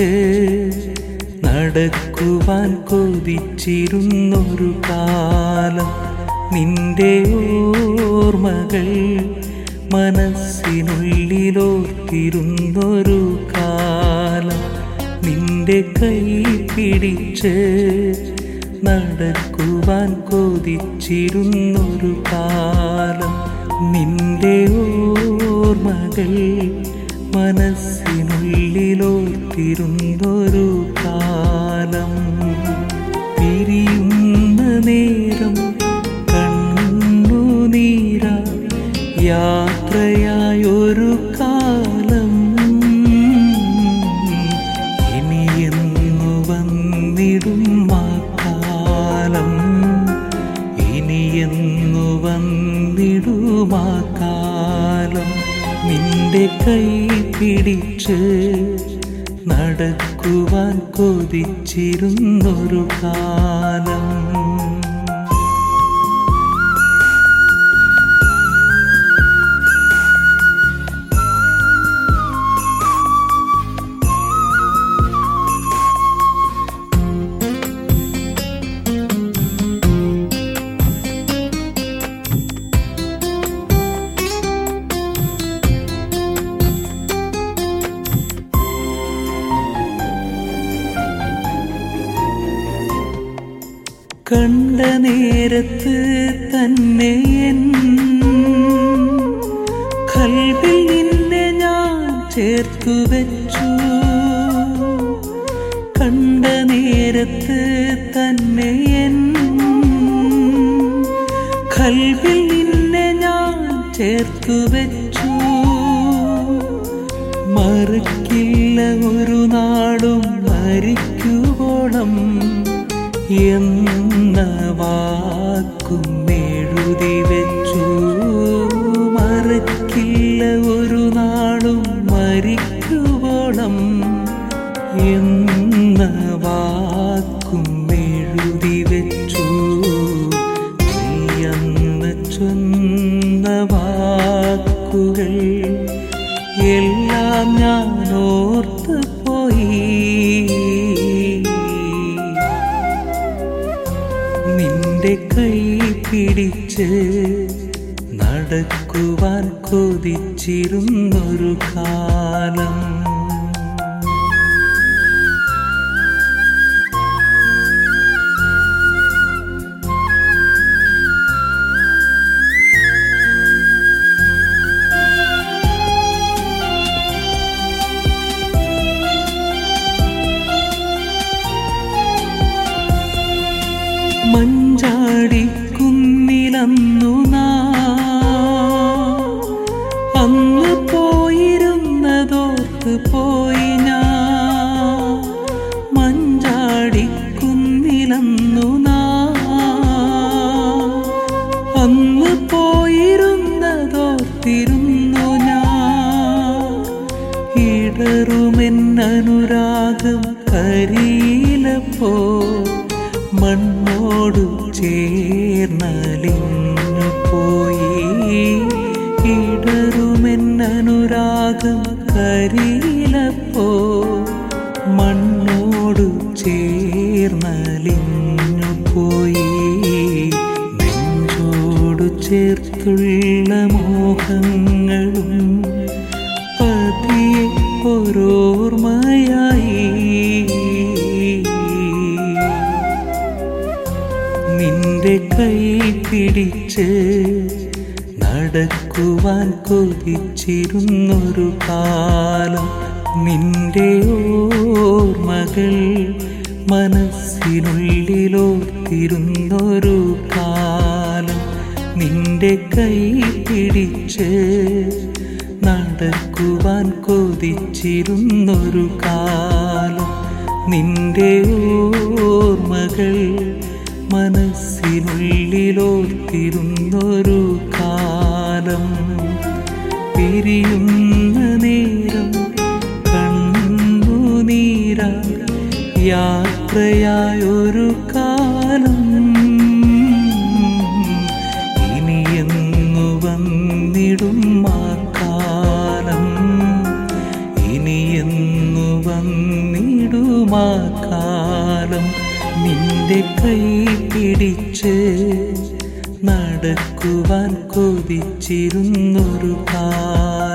പിടിച്ച് നടക്കുവാൻ കൊതിച്ചിരുന്നൊരു കാലം നിന്റെ ഓർമ്മകൾ മനസ്സിനുള്ളിലോർത്തിരുന്നൊരു കാലം നിന്റെ കൈ പിടിച്ച് നടക്കുവാൻ കൊതിച്ചിരുന്നൊരു കാലം നിന്റെ ഓർമ്മകൾ മനസ്സിനുള്ളിലോർത്തിരുന്നൊരു കാലം പിരിയുന്ന നേരം കണ്ണുനീര യാത്രയായൊരു കാലം ഇനിയെന്നു വന്നിടും ആ കാലം ഇനിയെന്നു വന്നിടും ആ കാലം നിന്റെ കൈ പിടിച്ച് നടക്കുവാൻ കൊതിച്ചിരുന്നൊരു കാലം കണ്ട നേരത്ത് തന്നെ എൻ കൽവിൽ നിന്നെ ഞാൻ ചേർത്തു വെച്ചു കണ്ട നേരത്ത് തന്നെ എൻ കൽവിൽ നിന്നെ ഞാൻ ചേർത്തു വെച്ചു മറുക്കില്ല ഒരു നാടും മരിക്കുവോളം എന്ന വാക്കും എഴുതി വെച്ചു മറക്കില്ല ഒരു നാളും മരിക്കുവോളം എന്ന വാക്കും എഴുതി വെച്ചു നീ അന്ന് ചൊന്ന വാക്കുകൾ എല്ലാം ഞാൻ ഓർത്തു പോയി നിന്റെ കൈ പിടിച്ച് നടക്കുവാൻ കൊതിച്ചിരുന്നൊരു കാലം മഞ്ചാടി കുന്നിലന്നു നാ അന്ന് പോയിരുന്നതോർത്ത് പോയി ഞാൻ മഞ്ചാടി കുന്നിലന്നു നാ അന്ന് പോയിരുന്നതോർത്തിരുന്നു ഞാൻ ഇടറുമെന്നനുരാഗം കരിയിലപ്പോ മണ്ണോടു ചേർന്നലിഞ്ഞു പോയി ഇടറുമെന്നനുരാഗം കരിയിലപ്പോ മണ്ണോടു ചേർന്നലിഞ്ഞു പോയി നെഞ്ചോടു ചേർത്തുള്ള മോഹങ്ങളും പതിയെ ഓരോർമ്മയായി നിന്റെ കൈ പിടിച്ച് നടക്കുവാൻ കൊതിച്ചിരുന്നൊരു കാലം നിന്റെ ഓർമ്മകൾ മനസ്സിനുള്ളിലോർത്തിരുന്നൊരു കാലം നിന്റെ കൈ പിടിച്ച് നടക്കുവാൻ കൊതിച്ചിരുന്നൊരു കാലം നിന്റെ ഓർമ്മകൾ മനസ്സിനുള്ളിലോർത്തിരുന്നൊരു കാലം പിരിയുന്ന നേരം കണ്ണുനീര യാത്രയായൊരു കാലം ഇനിയെന്നു വന്നിടും ആ കാലം ഇനിയെന്നു വന്നിടും നടക്കുവാൻ കൊതിച്ചിരുന്നൊരു കാലം